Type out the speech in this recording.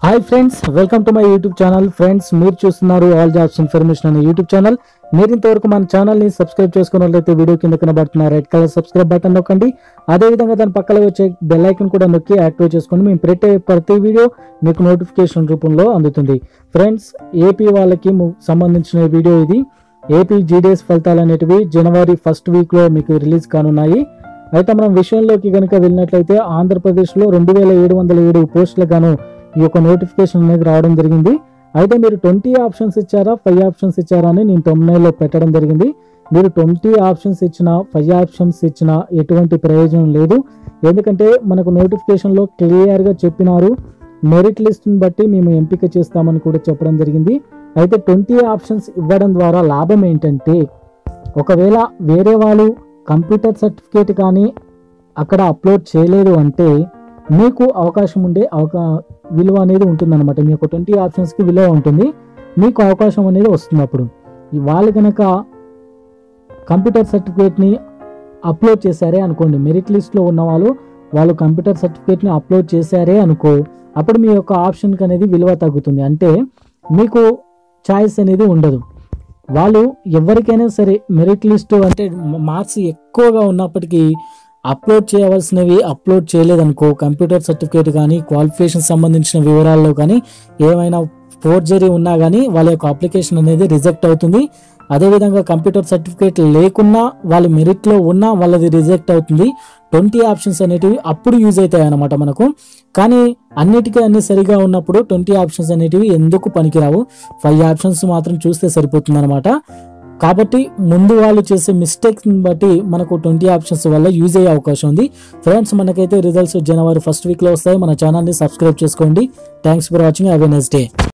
hi friends welcome to my YouTube channel friends మీరు చూస్తున్నారు all jobs information అనే YouTube channel మీరు ఇంతవరకు మన ఛానల్ ని సబ్స్క్రైబ్ చేసుకున్నట్లయితే వీడియో కింద కనబడుతున్న రెడ్ కలర్ సబ్స్క్రైబ్ బటన్ నొక్కండి అదే విధంగా దాని పక్కన వచ్చే బెల్ ఐకన్ కూడా నొక్కి యాక్టివేట్ చేసుకోండి మేము పెట్టే ప్రతి వీడియో మీకు నోటిఫికేషన్ రూపంలో అందుతుంది ఫ్రెండ్స్ ఏపీ వాళ్ళకి ము- సంబంధించిన వీడియో ఇది ఏపీ జీడీఎస్ ఫలితాలు అనేటివి జనవరి ఫస్ట్ వీక్ లో మీకు రిలీజ్ కానున్నాయి అయితే మనం విషయంలోకి కనుక వెళ్ళినట్లయితే ఆంధ్రప్రదేశ్లో రెండు వేల ఏడు వందల ఏడు పోస్టులకు గాను ఈ యొక్క నోటిఫికేషన్ అనేది రావడం జరిగింది అయితే మీరు ట్వంటీ ఆప్షన్స్ ఇచ్చారా ఫైవ్ ఆప్షన్స్ ఇచ్చారా అని నేను తొమ్మిదిలో పెట్టడం జరిగింది మీరు ట్వంటీ ఆప్షన్స్ ఇచ్చినా ఫైవ్ ఆప్షన్స్ ఇచ్చినా ఎటువంటి ప్రయోజనం లేదు ఎందుకంటే మనకు నోటిఫికేషన్లో క్లియర్గా చెప్పినారు మెరిట్ లిస్ట్ని బట్టి మేము ఎంపిక చేస్తామని కూడా చెప్పడం జరిగింది అయితే ట్వంటీ ఆప్షన్స్ ఇవ్వడం ద్వారా లాభం ఏంటంటే ఒకవేళ వేరే వాళ్ళు కంప్యూటర్ సర్టిఫికేట్ కానీ అక్కడ అప్లోడ్ చేయలేదు అంటే మీకు అవకాశం ఉండే అవకా విలువ అనేది ఉంటుందన్నమాట మీ యొక్క ట్వంటీ ఆప్షన్స్కి విలువ ఉంటుంది మీకు అవకాశం అనేది వస్తుంది అప్పుడు ఈ వాళ్ళు కనుక కంప్యూటర్ సర్టిఫికేట్ని అప్లోడ్ చేశారే అనుకోండి మెరిట్ లిస్ట్లో ఉన్న వాళ్ళు వాళ్ళు కంప్యూటర్ సర్టిఫికేట్ని అప్లోడ్ చేశారే అనుకో అప్పుడు మీ యొక్క ఆప్షన్కి అనేది విలువ తగ్గుతుంది అంటే మీకు చాయిస్ అనేది ఉండదు వాళ్ళు ఎవరికైనా సరే మెరిట్ లిస్ట్ అంటే మార్క్స్ ఎక్కువగా ఉన్నప్పటికీ అప్లోడ్ చేయవలసినవి అప్లోడ్ చేయలేదనుకో కంప్యూటర్ సర్టిఫికేట్ కానీ క్వాలిఫికేషన్ సంబంధించిన వివరాల్లో కానీ ఏమైనా ఫోర్జరీ ఉన్నా కానీ వాళ్ళ యొక్క అప్లికేషన్ అనేది రిజెక్ట్ అవుతుంది అదేవిధంగా కంప్యూటర్ సర్టిఫికేట్ లేకున్నా వాళ్ళు మెరిట్లో ఉన్నా వాళ్ళది రిజెక్ట్ అవుతుంది ట్వంటీ ఆప్షన్స్ అనేటివి అప్పుడు యూజ్ అవుతాయి అన్నమాట మనకు కానీ అన్నిటికీ అన్ని సరిగా ఉన్నప్పుడు ట్వంటీ ఆప్షన్స్ అనేటివి ఎందుకు పనికిరావు ఫైవ్ ఆప్షన్స్ మాత్రం చూస్తే సరిపోతుంది అనమాట కాబట్టి ముందు వాళ్ళు చేసే మిస్టేక్స్ బట్టి మనకు ట్వంటీ ఆప్షన్స్ వల్ల యూజ్ అయ్యే అవకాశం ఉంది ఫ్రెండ్స్ మనకైతే రిజల్ట్స్ జనవరి ఫస్ట్ వీక్లో వస్తాయి మన ఛానల్ని సబ్స్క్రైబ్ చేసుకోండి thanks for watching have a next day